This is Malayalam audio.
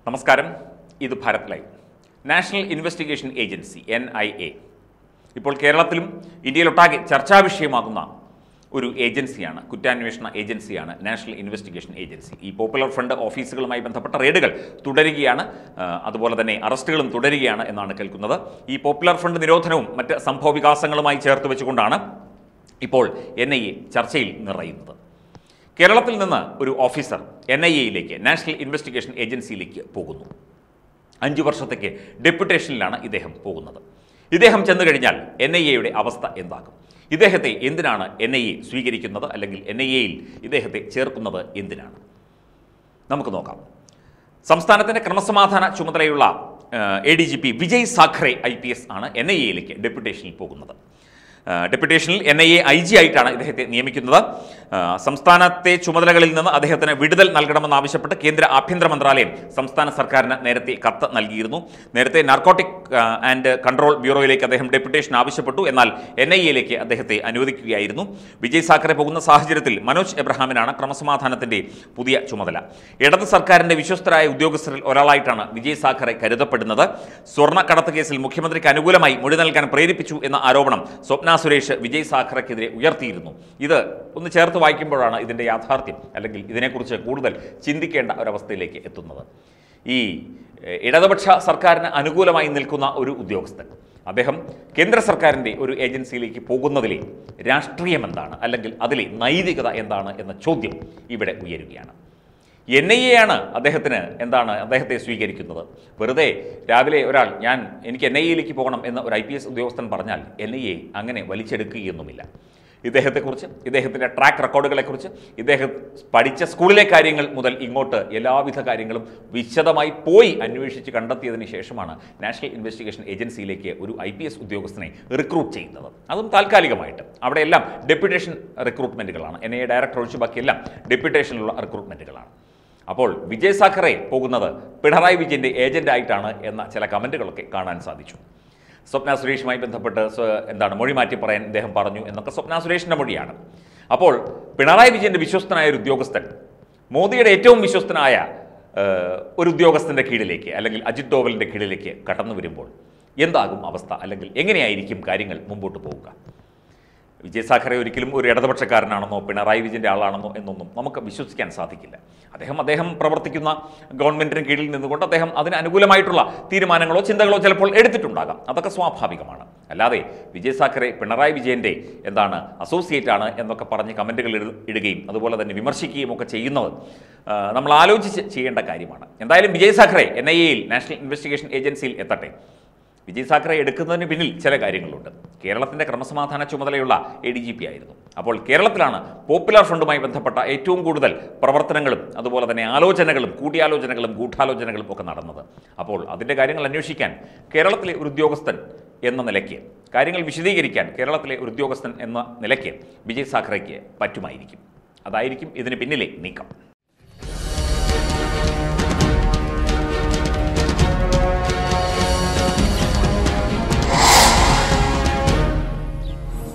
നമസ്കാരം ഇത് Bharat live national investigation agency N I A ഇപ്പോൾ കേരളത്തിലും ഇന്ത്യയിലൊട്ടാകെ ചർച്ചാ വിഷയമാകുന്ന ഒരു ഏജൻസിയാണ് കുറ്റാന്വേഷണ ഏജൻസിയാണ് നാഷണൽ ഇൻവെസ്റ്റിഗേഷൻ ഏജൻസി ഈ പോപ്പുലർ ഫ്രണ്ട് ഓഫീസുകളുമായി ബന്ധപ്പെട്ട റെയ്ഡുകൾ തുടരുകയാണ് ആ, അതുപോലെ തന്നെ അറസ്റ്റുകളും തുടരുകയാണ് എന്നാണ് കേൾക്കുന്നത് ഈ പോപ്പുലർ ഫ്രണ്ട് നിരോധനവും മറ്റ് സംഭവ വികാസങ്ങളുമായി ചേർത്ത് വെച്ചുകൊണ്ടാണ് ഇപ്പോൾ എൻ ഐ എ ചർച്ചയിൽ നിറയുന്നത് കേരളത്തിൽ നിന്ന് ഒരു ഓഫീസർ എൻ ഐ എയിലേക്ക് നാഷണൽ ഇൻവെസ്റ്റിഗേഷൻ ഏജൻസിയിലേക്ക് പോകുന്നു അഞ്ചു വർഷത്തേക്ക് ഡെപ്യൂട്ടേഷനിലാണ് ഇദ്ദേഹം പോകുന്നത് ഇദ്ദേഹം ചെന്നു കഴിഞ്ഞാൽ എൻ ഐ എയുടെ അവസ്ഥ എന്താകും ഇദ്ദേഹത്തെ എന്തിനാണ് എൻ ഐ എ സ്വീകരിക്കുന്നത് അല്ലെങ്കിൽ എൻ ഐ എയിൽ ഇദ്ദേഹത്തെ ചേർക്കുന്നത് എന്തിനാണ് നമുക്ക് നോക്കാം സംസ്ഥാനത്തിൻ്റെ ക്രമസമാധാന ചുമതലയുള്ള A D G P Vijay Sakhare I P S ആണ് എൻ ഐ എയിലേക്ക് ഡെപ്യൂട്ടേഷനിൽ പോകുന്നത് ആ, ഡെപ്യൂട്ടേഷനിൽ N I A I G ആയിട്ടാണ് ഇദ്ദേഹത്തെ നിയമിക്കുന്നത് ആ, സംസ്ഥാനത്തെ ചുമതലകളിൽ നിന്ന് അദ്ദേഹത്തിന് വിടുതൽ നൽകണമെന്നാവശ്യപ്പെട്ട് കേന്ദ്ര ആഭ്യന്തര മന്ത്രാലയം സംസ്ഥാന സർക്കാരിന് നേരത്തെ കത്ത് നൽകിയിരുന്നു നേരത്തെ നാർക്കോട്ടിക് ആൻഡ് കൺട്രോൾ ബ്യൂറോയിലേക്ക് അദ്ദേഹം ഡെപ്യൂട്ടേഷൻ ആവശ്യപ്പെട്ടു എന്നാൽ എൻ ഐ എയിലേക്ക് അദ്ദേഹത്തെ അനുവദിക്കുകയായിരുന്നു വിജയ് സാഖറെ പോകുന്ന സാഹചര്യത്തിൽ മനോജ് എബ്രഹാമിനാണ് ക്രമസമാധാനത്തിന്റെ പുതിയ ചുമതല ഇടത് സർക്കാരിന്റെ വിശ്വസ്തരായ ഉദ്യോഗസ്ഥരിൽ ഒരാളായിട്ടാണ് വിജയ് സാഖറെ കരുതപ്പെടുന്നത് സ്വർണ്ണക്കടത്ത് കേസിൽ മുഖ്യമന്ത്രിക്ക് അനുകൂലമായി മൊഴി നൽകാൻ പ്രേരിപ്പിച്ചു എന്ന ആരോപണം സ്വപ്ന സുരേഷ് വിജയ് സാഖറയ്ക്കെതിരെ ഉയർത്തിയിരുന്നു ഇത് ഒന്ന് ചേർത്ത് വായിക്കുമ്പോഴാണ് ഇതിന്റെ യാഥാർത്ഥ്യം അല്ലെങ്കിൽ ഇതിനെക്കുറിച്ച് കൂടുതൽ ചിന്തിക്കേണ്ട ഒരവസ്ഥയിലേക്ക് എത്തുന്നത് ഈ എഹ്, ഇടതുപക്ഷ സർക്കാരിന് അനുകൂലമായി നിൽക്കുന്ന ഒരു ഉദ്യോഗസ്ഥൻ അദ്ദേഹം കേന്ദ്ര സർക്കാരിൻ്റെ ഒരു ഏജൻസിയിലേക്ക് പോകുന്നതിലെ രാഷ്ട്രീയം എന്താണ് അല്ലെങ്കിൽ അതിലെ നൈതികത എന്താണ് എന്ന ചോദ്യം ഇവിടെ ഉയരുകയാണ് എൻ ഐ എ ആണ് അദ്ദേഹത്തിന് എന്താണ് അദ്ദേഹത്തെ സ്വീകരിക്കുന്നത് വെറുതെ രാവിലെ ഒരാൾ ഞാൻ എനിക്ക് എൻ ഐ എയിലേക്ക് പോകണം എന്ന് ഒരു ഐ പി എസ് ഉദ്യോഗസ്ഥൻ പറഞ്ഞാൽ എൻ ഐ എ അങ്ങനെ വലിച്ചെടുക്കുകയൊന്നുമില്ല ഇദ്ദേഹത്തെക്കുറിച്ച് ഇദ്ദേഹത്തിൻ്റെ ട്രാക്ക് റെക്കോർഡുകളെക്കുറിച്ച് ഇദ്ദേഹം പഠിച്ച സ്കൂളിലെ കാര്യങ്ങൾ മുതൽ ഇങ്ങോട്ട് എല്ലാവിധ കാര്യങ്ങളും വിശദമായി പോയി അന്വേഷിച്ച് കണ്ടെത്തിയതിന് ശേഷമാണ് നാഷണൽ ഇൻവെസ്റ്റിഗേഷൻ ഏജൻസിയിലേക്ക് ഒരു ഐ പി എസ് ഉദ്യോഗസ്ഥനെ റിക്രൂട്ട് ചെയ്യുന്നത് അതും താൽക്കാലികമായിട്ട് അവിടെയെല്ലാം ഡെപ്യൂട്ടേഷൻ റിക്രൂട്ട്മെൻറ്റുകളാണ് എൻ ഐ എ ഡയറക്ടർ ഒഴിച്ച് ബാക്കിയെല്ലാം ഡെപ്യൂട്ടേഷനിലുള്ള റിക്രൂട്ട്മെൻറ്റുകളാണ് അപ്പോൾ വിജയ് സാഖറെ പോകുന്നത് പിണറായി വിജയൻ്റെ ഏജൻ്റായിട്ടാണ് എന്ന ചില കമൻറ്റുകളൊക്കെ കാണാൻ സാധിച്ചു സ്വപ്ന സുരേഷുമായി ബന്ധപ്പെട്ട് സ്വ- എന്താണ് മൊഴി മാറ്റി പറയാൻ ഇദ്ദേഹം പറഞ്ഞു എന്നൊക്കെ സ്വപ്ന സുരേഷിൻ്റെ മൊഴിയാണ് അപ്പോൾ പിണറായി വിജയൻ്റെ വിശ്വസ്തനായ ഒരു ഉദ്യോഗസ്ഥൻ മോദിയുടെ ഏറ്റവും വിശ്വസ്തനായ ഏഹ്, ഒരു ഉദ്യോഗസ്ഥൻ്റെ കീഴിലേക്ക് അല്ലെങ്കിൽ അജിത് ഡോവലിൻ്റെ കീഴിലേക്ക് കടന്നു വരുമ്പോൾ എന്താകും അവസ്ഥ അല്ലെങ്കിൽ എങ്ങനെയായിരിക്കും കാര്യങ്ങൾ മുമ്പോട്ട് പോവുക വിജയ് സാഖറെ ഒരിക്കലും ഒരു ഇടതുപക്ഷക്കാരനാണെന്നോ പിണറായി വിജയൻ്റെ ആളാണെന്നോ എന്നൊന്നും നമുക്ക് വിശ്വസിക്കാൻ സാധിക്കില്ല അദ്ദേഹം അദ്ദേഹം പ്രവർത്തിക്കുന്ന ഗവൺമെൻറ്റിന് കീഴിൽ നിന്നുകൊണ്ട് അദ്ദേഹം അതിന് അനുകൂലമായിട്ടുള്ള തീരുമാനങ്ങളോ ചിന്തകളോ ചിലപ്പോൾ എടുത്തിട്ടുണ്ടാകാം അതൊക്കെ സ്വാഭാവികമാണ് അല്ലാതെ വിജയ് സാഖറെ പിണറായി വിജയൻ്റെ എന്താണ് അസോസിയേറ്റ് ആണ് എന്നൊക്കെ പറഞ്ഞ് കമൻറ്റുകൾ ഇടുകയും അതുപോലെ തന്നെ വിമർശിക്കുകയും ഒക്കെ ചെയ്യുന്നത് ആ, നമ്മൾ ആലോചിച്ച് ചെയ്യേണ്ട കാര്യമാണ് എന്തായാലും വിജയ് സാഖറെ എൻ ഐ എയിൽ നാഷണൽ ഇൻവെസ്റ്റിഗേഷൻ ഏജൻസിയിൽ എത്തട്ടെ വിജയ് സാഖറെ എടുക്കുന്നതിന് പിന്നിൽ ചില കാര്യങ്ങളുണ്ട് കേരളത്തിൻ്റെ ക്രമസമാധാന ചുമതലയുള്ള എ ഡി ജി പി ആയിരുന്നു അപ്പോൾ കേരളത്തിലാണ് പോപ്പുലർ ഫ്രണ്ടുമായി ബന്ധപ്പെട്ട ഏറ്റവും കൂടുതൽ പ്രവർത്തനങ്ങളും അതുപോലെ തന്നെ ആലോചനകളും കൂടിയാലോചനകളും ഗൂഢാലോചനകളും ഒക്കെ നടന്നത് അപ്പോൾ അതിൻ്റെ കാര്യങ്ങൾ അന്വേഷിക്കാൻ കേരളത്തിലെ ഒരു ഉദ്യോഗസ്ഥൻ എന്ന നിലയ്ക്ക് കാര്യങ്ങൾ വിശദീകരിക്കാൻ കേരളത്തിലെ ഒരു ഉദ്യോഗസ്ഥൻ എന്ന നിലയ്ക്ക് വിജയ് സാഖറയ്ക്ക് പറ്റുമായിരിക്കും അതായിരിക്കും ഇതിന് പിന്നിലെ നീക്കം